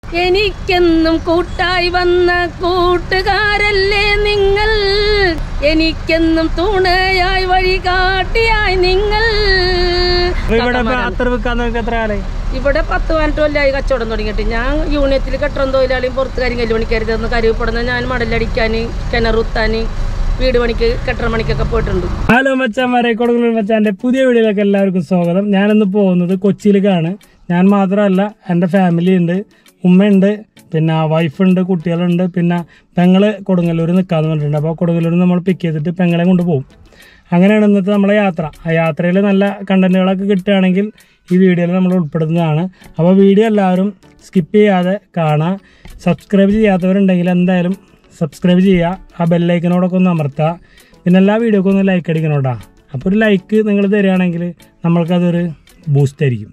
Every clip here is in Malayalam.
എനിക്കെന്നും കൂട്ടായി വന്ന കൂട്ടുകാരല്ലേ നിങ്ങൾ എനിക്കെന്നും തുണയായി വഴികാട്ടിയായി നിങ്ങൾ അപ്പൊ ഇവിടെ ഇപ്പൊ അത്ര വിൽക്കാൻ നിങ്ങൾക്ക് എത്ര കാലായി ഇവിടെ പത്ത് പതിനെട്ട് കൊല്ലമായി കച്ചവടം തുടങ്ങിയിട്ട് ഞാൻ യൂണിയത്തിൽ കെട്ടിടം തൊഴിലാളിയും പുറത്ത് കാര്യം കല്ല് പണിക്കരുത് എന്ന് കരുവപ്പെടുന്ന ഞാൻ മടലടിക്കാൻ കിണറുത്താൻ വീട് പണിക്ക് കെട്ടിട പണിക്കൊക്കെ പോയിട്ടുണ്ട് ഹലോ മച്ചാന്മാരെ കൊടുങ്ങല്ലൂർ മച്ചാന്റെ പുതിയ വീഡിയോയിലേക്ക് എല്ലാവർക്കും സ്വാഗതം ഞാനിന്ന് പോകുന്നത് കൊച്ചിയിലേക്കാണ് ഞാൻ മാത്രമല്ല എൻ്റെ ഫാമിലി ഉണ്ട് ഉമ്മയുണ്ട് പിന്നെ വൈഫുണ്ട് കുട്ടികളുണ്ട് പിന്നെ പെങ്ങള് കൊടുങ്ങല്ലൂർ നിൽക്കാന്ന് പറഞ്ഞിട്ടുണ്ട് അപ്പോൾ കൊടുങ്ങല്ലൂർ നമ്മൾ പിക്ക് ചെയ്തിട്ട് പെങ്ങളെ കൊണ്ട് പോകും അങ്ങനെയാണ് ഇന്നത്തെ നമ്മളെ യാത്ര ആ യാത്രയിൽ നല്ല കണ്ടന്റുകളൊക്കെ കിട്ടുകയാണെങ്കിൽ ഈ വീഡിയോയിൽ നമ്മൾ ഉൾപ്പെടുത്തുന്നതാണ് അപ്പോൾ വീഡിയോ എല്ലാവരും സ്കിപ്പ് ചെയ്യാതെ കാണുക സബ്സ്ക്രൈബ് ചെയ്യാത്തവരുണ്ടെങ്കിൽ എന്തായാലും സബ്സ്ക്രൈബ് ചെയ്യുക ആ ബെല്ലൈക്കനോടൊക്കെ ഒന്ന് അമർത്തുക പിന്നെ എല്ലാ വീഡിയോക്കും ഒന്ന് ലൈക്ക് അടിക്കണോട്ടാ അപ്പോൾ ഒരു ലൈക്ക് നിങ്ങൾ തരികയാണെങ്കിൽ നമ്മൾക്കതൊരു ബൂസ്റ്റ് ആയിരിക്കും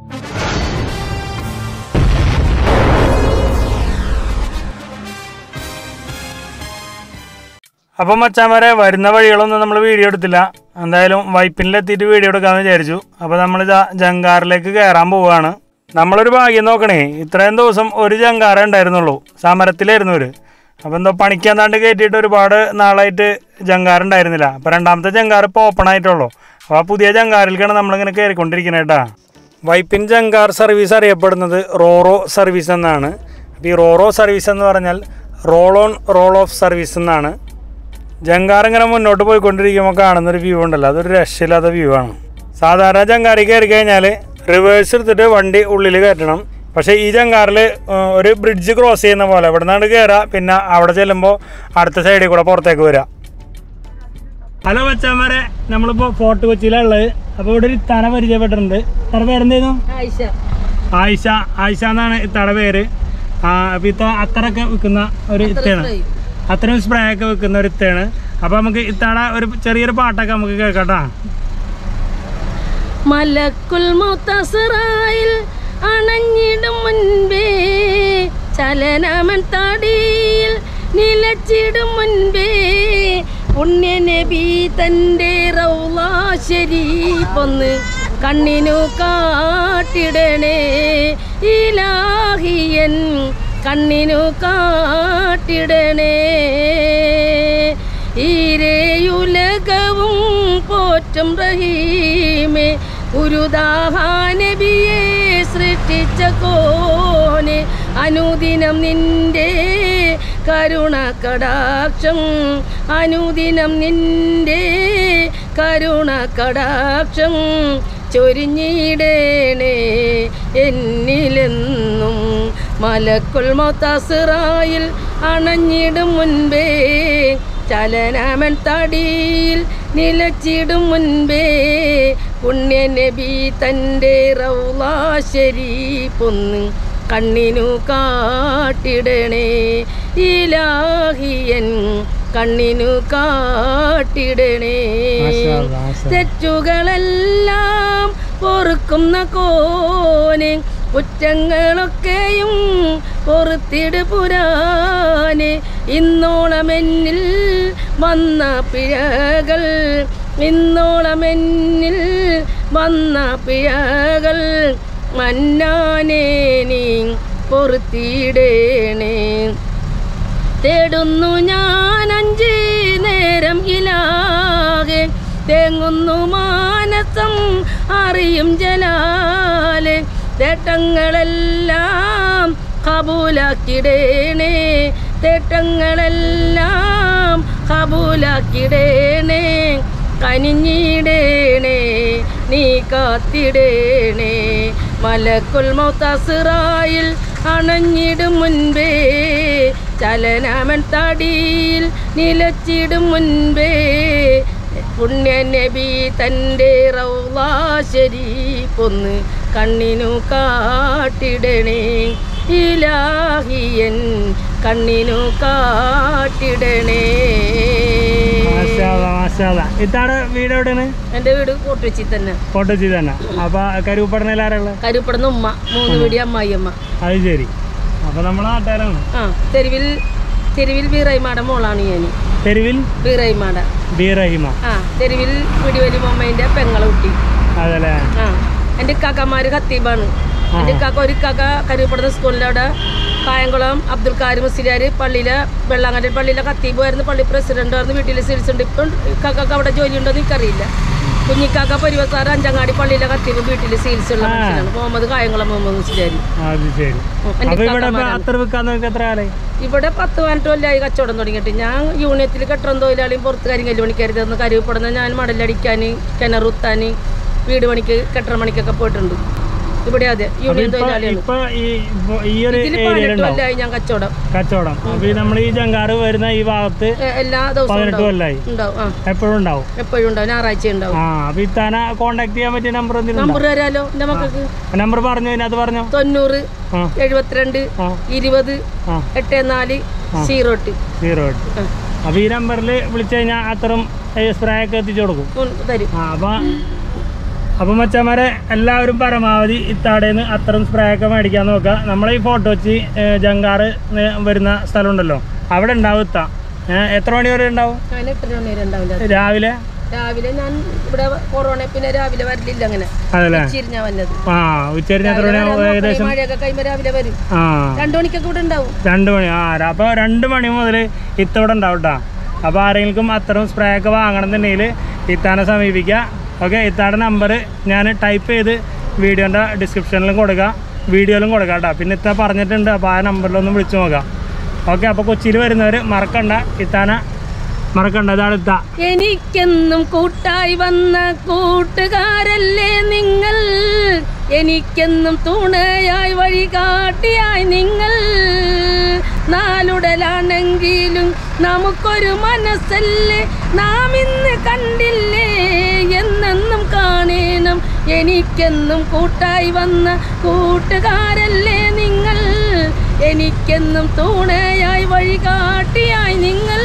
അപ്പം മച്ചാമാരെ വരുന്ന വഴികളൊന്നും നമ്മൾ വീഡിയോ എടുത്തില്ല എന്തായാലും വൈപ്പിനിലെത്തിയിട്ട് വീഡിയോ എടുക്കാമെന്ന് വിചാരിച്ചു അപ്പോൾ നമ്മൾ ജങ്കാറിലേക്ക് കയറാൻ പോവുകയാണ് നമ്മളൊരു ഭാഗ്യം നോക്കണേ ഇത്രയും ദിവസം ഒരു ജങ്കാറ ഉണ്ടായിരുന്നുള്ളൂ സമരത്തിലായിരുന്നു ഒരു അപ്പോൾ എന്തോ പണിക്കാന്താണ്ട് കയറ്റിയിട്ട് ഒരുപാട് നാളായിട്ട് ജങ്കാർ ഉണ്ടായിരുന്നില്ല അപ്പോൾ രണ്ടാമത്തെ ജങ്കാർ ഇപ്പോൾ ഓപ്പൺ ആയിട്ടുള്ളൂ അപ്പോൾ ആ പുതിയ ജങ്കാറിലേക്കാണ് നമ്മളിങ്ങനെ കയറിക്കൊണ്ടിരിക്കുന്നത് കേട്ടാ വൈപ്പിൻ ജങ്കാർ സർവീസ് അറിയപ്പെടുന്നത് റോറോ സർവീസ് എന്നാണ് അപ്പോൾ ഈ റോറോ സർവീസ് എന്ന് പറഞ്ഞാൽ roll on roll off service എന്നാണ് ജങ്കാർ ഇങ്ങനെ മുന്നോട്ട് പോയിക്കൊണ്ടിരിക്കുമ്പോൾ കാണുന്ന ഒരു വ്യൂ ഉണ്ടല്ലോ അതൊരു രക്ഷയില്ലാത്ത വ്യൂ ആണ് സാധാരണ ജങ്കാറിൽ കയറി കഴിഞ്ഞാൽ റിവേഴ്സ് എടുത്തിട്ട് വണ്ടി ഉള്ളിൽ കയറ്റണം പക്ഷേ ഈ ജങ്കാറിൽ ഒരു ബ്രിഡ്ജ് ക്രോസ് ചെയ്യുന്ന പോലെ ഇവിടെ നിന്നാണ് കയറുക പിന്നെ അവിടെ ചെല്ലുമ്പോൾ അടുത്ത സൈഡിൽ കൂടെ പുറത്തേക്ക് വരിക ഹലോ മച്ചാന്മാരെ നമ്മളിപ്പോൾ ഫോർട്ട് കൊച്ചിയിലാണ് ഉള്ളത് അപ്പോൾ ഇവിടെ ഒരു ഇത്താനെ പരിചയപ്പെട്ടിട്ടുണ്ട് ഇത്താടെ പേരെന്തായിരുന്നു ആയിഷ ആയിഷ ആയിഷ എന്നാണ് ഇത്താടെ പേര് ആ, അപ്പോൾ ഇത്ത അത്തറൊക്കെ വിൽക്കുന്ന ഒരു ഇത്തയാണ് spray. അത്രയും സ്പ്രേ ഒക്കെ വെക്കുന്ന ഒരു ഇത്തയാണ് അപ്പോൾ നമുക്ക് ഇത്താടെ ഒരു ചെറിയൊരു പാട്ടൊക്കെ നമുക്ക് കേൾക്കട്ടാ മലക്കുൽ മുത്തസറായിൽ അണഞ്ഞിടും മുൻപേ ചലനമൻ തടിയിൽ നിലച്ചിടും മുൻപേ പുണ്യനബി തൻ്റെ റൗലാശരീപ്പൊന്ന് കണ്ണിനു കാട്ടിടണേ ഇലാഹിയൻ കണ്ണിനു കാട്ടിടണേ ഈരേയുലകവും പോറ്റും റഹീമേ ഗുരുദാഹാനബിയെ സൃഷ്ടിച്ച കോനെ അനുദിനം നിന്റെ കരുണ കടാക്ഷം അനുദിനം നിന്റെ കരുണ കടാക്ഷം ചൊരിഞ്ഞിടേണേ എന്നിലെന്നും മലക്കുൽ മൊത്തസിറായിൽ അണഞ്ഞിടും മുൻപേ ചലനമൻ തടിയിൽ നിലച്ചിടും മുൻപേ പുണ്യനബി തൻ്റെ റൗലാശരി പൊന്ന് കണ്ണിനു കാട്ടിടണേ ഇലാഹിയൻ കണ്ണിനു കാട്ടിടണേ മാഷാ അല്ലാ, മാഷാ. തെറ്റുകളെല്ലാം പൊറുക്കുന്ന കോനെ കുറ്റങ്ങളൊക്കെയും പൊറുത്തിട് പുരാനെ ഇന്നോളമെന്നിൽ വന്ന പിഴകൾ ഇന്നോളമെന്നിൽ വന്ന പിഴകൾ മന്നാനേ നീ പൊറുത്തിടേണേ തേടുന്നു ഞാൻ അഞ്ച് നേരം ഇലാകെ തേങ്ങുന്നു മാനസം അറിയും ജലാലെ തേട്ടങ്ങളെല്ലാം കബൂലാക്കിടേണേ തേട്ടങ്ങളെല്ലാം കബൂലാക്കിടേണേ കനിഞ്ഞിടേണേ നീ കാത്തിടേണേ മലക്കുൽ മൗത്തസിറായിൽ അണഞ്ഞിടും മുൻപേ ചലനമൻ തടിയിൽ നിലച്ചിടും മുൻപേ പുണ്യനബി തൻ്റെ റൗലാശരി പൊന്ന് കണ്ണിനു കാട്ടിടണേ ഇലാഹിയൻ കണ്ണിനു കാട്ടിടണേ മാഷാല്ലാ, മാഷാല്ലാ. ഇത്താടെ വീട് എവിടെയാണ് എൻ്റെ വീട് കോട്ടുവച്ചി തന്നെ കോട്ടച്ചി തന്നെ അപ്പൊ കരുപ്പടനയിൽ ആരാള് കരുപ്പെടുന്ന ഉമ്മ മൂന്ന് വീടി അമ്മായി അമ്മ അത് ശരി അപ്പൊ നമ്മളെ നാട്ടുകാരാണ് ആ തെരുവിൽ തെരുവിൽ ബീറൈമാടെ മോളാണ് ഞാൻ തെരുവിൽ ബീറൈമാട ബി റഹിമ ആ തെരുവിൽ പിടിവലി മമ്മേൻ്റെ പെങ്ങളെ കുട്ടി അതല്ലേ ആ എൻ്റെ ഇക്കാക്കന്മാര് ഖത്തീബാണ് എൻ്റെ ഇക്കാക്ക ഒരു ഇക്കാക്ക കരുപ്പെടുന്ന സ്കൂളിൻ്റെ അവിടെ കായംകുളം അബ്ദുൽ കാരി മുസ്ലിയാർ പള്ളിയിലെ വെള്ളാങ്കല്ലി പള്ളിയിലെ കത്തീബായിരുന്നു പള്ളി പ്രസിഡന്റ് ആയിരുന്നു വീട്ടിൽ സീൽസുണ്ട് ഇപ്പം ഇക്കാക്കൊക്കെ അവിടെ ജോലി ഉണ്ടോ എന്ന് എനിക്കറിയില്ല കുഞ്ഞിക്കാക്ക പരിവസാറ് അഞ്ചങ്ങാടി പള്ളിയിലെ കത്തീബ് വീട്ടിൽ സീൽസ് ഉള്ള മനുഷ്യനാണ് മുഹമ്മദ് കായംകുളം മുഹമ്മദ് മുസ്ലിയാർ അത് ശരി അപ്പൊ ഇവിടെ ഇപ്പൊ അത്ര വിൽക്കാൻ നോക്കി എത്ര കാലായി ഇവിടെ പത്ത് പതിനെട്ട് കൊല്ലമായി കച്ചവടം തുടങ്ങിയിട്ട് ഞാൻ യൂണിയത്തിൽ കെട്ടിടം തൊഴിലാളിയും പുറത്തുകാരും കല്ല് പണിക്കരുതെന്ന് കരുവപ്പെടുന്ന ഞാൻ മടലടിക്കാൻ കിണറുത്താൻ വീട് പണിക്ക് കെട്ടിട പണിക്കൊക്കെ പോയിട്ടുണ്ട് ഇവിടെ അതെ യൂണിയൻ ഇപ്പൊ തൊഴിലാളിയാണ് ഇപ്പൊ ഈ ഇപ്പൊ ഈ ഒരു ഇതിൽ ഏരിയയിൽ പതിനെട്ട് ഉണ്ടാവും കൊല്ലമായി ഞാൻ കച്ചവടം കച്ചവടം അപ്പൊ ഈ നമ്മൾ ഈ ജങ്കാറ് വരുന്ന ഈ ഭാഗത്ത് എ- എല്ലാ ദിവസവും പതിനെട്ട് ഉണ്ടാവും കൊല്ലായി ഉണ്ടാവും ആ എപ്പോഴും ഉണ്ടാവും എപ്പോഴും ഉണ്ടാവും ഞായറാഴ്ച ഉണ്ടാവും ആ അപ്പൊ ഇത്താന കോണ്ടാക്ട് ചെയ്യാൻ പറ്റിയ നമ്പർ എന്തെങ്കിലും നമ്പർ തരാലോ എൻ്റെ മക്കൾക്ക് നമ്പർ പറഞ്ഞു ഇതിനകത്ത് പറഞ്ഞു തൊണ്ണൂറ് ആ എഴുപത്തിരണ്ട് ആ ഇരുപത് ആ എട്ട് നാല് സീറോ എട്ട് സീറോ എട്ട് ആ. അപ്പൊ ഈ നമ്പറിൽ വിളിച്ചു കഴിഞ്ഞാൽ അത്രയും സ്പ്രേ ഒക്കെ എത്തിച്ചു കൊടുക്കും ഉം, തരും ആ അപ്പൊ അപ്പൊ മച്ചന്മാരെ എല്ലാവരും പരമാവധി ഇത്താടേന്ന് അത്തരം സ്പ്രേ ഒക്കെ മേടിക്കാൻ നോക്കുക നമ്മളെ ഈ ഫോട്ടോ വെച്ച് ജങ്കാറ് ന് വരുന്ന സ്ഥലമുണ്ടല്ലോ അവിടെ ഉണ്ടാവും ഇത്ത ഏ, എത്ര മണി വരെ ഉണ്ടാവും ഞാൻ എട്ട് മണി വരെ ഉണ്ടാവില്ല രാവിലെ രാവിലെ ഞാൻ ഇവിടെ കൊറോണ പിന്നെ രാവിലെ വരലില്ല അങ്ങനെ അതല്ലേ ചിരിഞ്ഞാ വന്നത് ആ ഉച്ചരിഞ്ഞ് എത്ര രാവിലെ മണിയാവും വരാൻ നോക്കണം. ഈ ഏകദേശം മഴയൊക്കെ കഴിയുമ്പോ രാവിലെ വരും ആ രണ്ടു മണിക്കൊക്കെ ഇവിടെ ഉണ്ടാവും രണ്ട് മണി ആ ര- അപ്പോൾ രണ്ട് മണി മുതൽ ഇത്തവിടെ ഉണ്ടാവും കേട്ടോ അപ്പോൾ ആരെങ്കിലും അത്തരം സ്പ്രേ ഒക്കെ വാങ്ങണമെന്നുണ്ടെങ്കിൽ ഇത്താനെ സമീപിക്കുക ഓക്കെ ഇത്താടെ നമ്പർ ഞാൻ ടൈപ്പ് ചെയ്ത് വീഡിയോൻ്റെ ഡിസ്ക്രിപ്ഷനിലും കൊടുക്കുക വീഡിയോയിലും കൊടുക്കാം കേട്ടോ പിന്നെ ഇത്ത പറഞ്ഞിട്ടുണ്ട് അപ്പോൾ ആ നമ്പറിലൊന്ന് വിളിച്ചു നോക്കാം ഓക്കെ അപ്പോൾ കൊച്ചിയിൽ വരുന്നവർ മറക്കണ്ട ഇത്താന മറക്കണ്ട ഇതാണ് ഇത്ത എനിക്കെന്നും കൂട്ടായി വന്ന കൂട്ടുകാരല്ലേ നിങ്ങൾ എനിക്കെന്നും തുണയായി വഴികാട്ടിയായി നിങ്ങൾ നാലുടലാണെങ്കിലും നമുക്കൊരു മനസ്സല്ലേ നാം ഇന്ന് കണ്ടില്ലേ എന്നെന്നും കാണേണം എനിക്കെന്നും കൂട്ടായി വന്ന കൂട്ടുകാരല്ലേ നിങ്ങൾ എനിക്കെന്നും തുണയായി വഴികാട്ടിയായി നിങ്ങൾ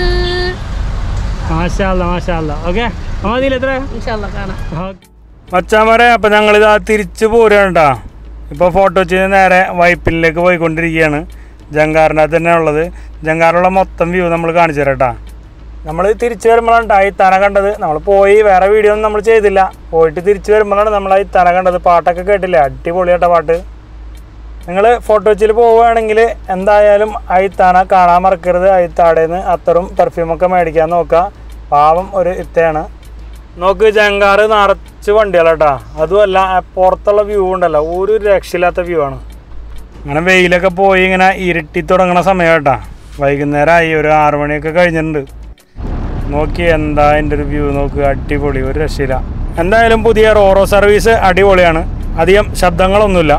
മാഷാല്ല മാഷാല്ല ഓക്കെ അപ്പോൾ അതിൽ എത്ര ഇൻഷാല്ലാ കാണാം മച്ചാമരെ അപ്പം ഞങ്ങളിതാ തിരിച്ചു പോരുകയാണ് കേട്ടോ ഇപ്പോൾ ഫോട്ടോ വെച്ച് നേരെ വൈപ്പിലേക്ക് പോയിക്കൊണ്ടിരിക്കുകയാണ് ജങ്കാറിനകത്ത് തന്നെ ഉള്ളത് ജങ്കാറിലുള്ള മൊത്തം വ്യൂ നമ്മൾ കാണിച്ചു തരാം കേട്ടോ നമ്മൾ തിരിച്ചു വരുമ്പോഴാണ് കേട്ടോ ഈ തന കണ്ടത് നമ്മൾ പോയി വേറെ വീഡിയോ ഒന്നും നമ്മൾ ചെയ്തില്ല പോയിട്ട് തിരിച്ചു വരുമ്പോഴാണ് നമ്മൾ ഈ തന കണ്ടത് പാട്ടൊക്കെ കേട്ടില്ലേ അടിപൊളി കേട്ടോ പാട്ട് നിങ്ങൾ ഫോട്ടോ വെച്ചിൽ പോവുകയാണെങ്കിൽ എന്തായാലും അയിത്താന കാണാൻ മറക്കരുത് അയിത്താടേന്ന് അത്തറും പെർഫ്യൂമൊക്കെ മേടിക്കാൻ നോക്കുക പാവം ഒരു ഇത്തയാണ് നോക്ക് ജങ്കാറ് നിറച്ച് വണ്ടികളാട്ടാ അതുമല്ല ആ പുറത്തുള്ള വ്യൂ ഉണ്ടല്ലോ ഒരു രക്ഷയില്ലാത്ത വ്യൂ ആണ് അങ്ങനെ വെയിലൊക്കെ പോയി ഇങ്ങനെ ഇരുട്ടി തുടങ്ങണ സമയം കേട്ടാ വൈകുന്നേരമായി ഒരു ആറു മണിയൊക്കെ കഴിഞ്ഞിട്ടുണ്ട് നോക്കി എന്താ എൻ്റെ ഒരു വ്യൂ നോക്ക് അടിപൊളി ഒരു രക്ഷയില്ല എന്തായാലും പുതിയ റോറോ സർവീസ് അടിപൊളിയാണ് അധികം ശബ്ദങ്ങളൊന്നുമില്ല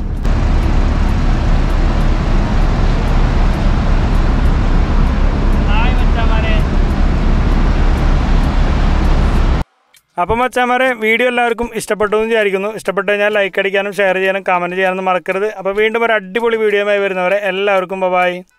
അപ്പം മച്ചാമാരെ വീഡിയോ എല്ലാവർക്കും ഇഷ്ടപ്പെട്ടു എന്ന് വിചാരിക്കുന്നു ഇഷ്ടപ്പെട്ടു കഴിഞ്ഞാൽ ലൈക്ക് അടിക്കാനും ഷെയർ ചെയ്യാനും കമൻറ്റ് ചെയ്യാനൊന്നും മറക്കരുത് അപ്പോൾ വീണ്ടും ഒരു അടിപൊളി വീഡിയോയുമായി വരുന്നവരെ എല്ലാവർക്കും ബൈ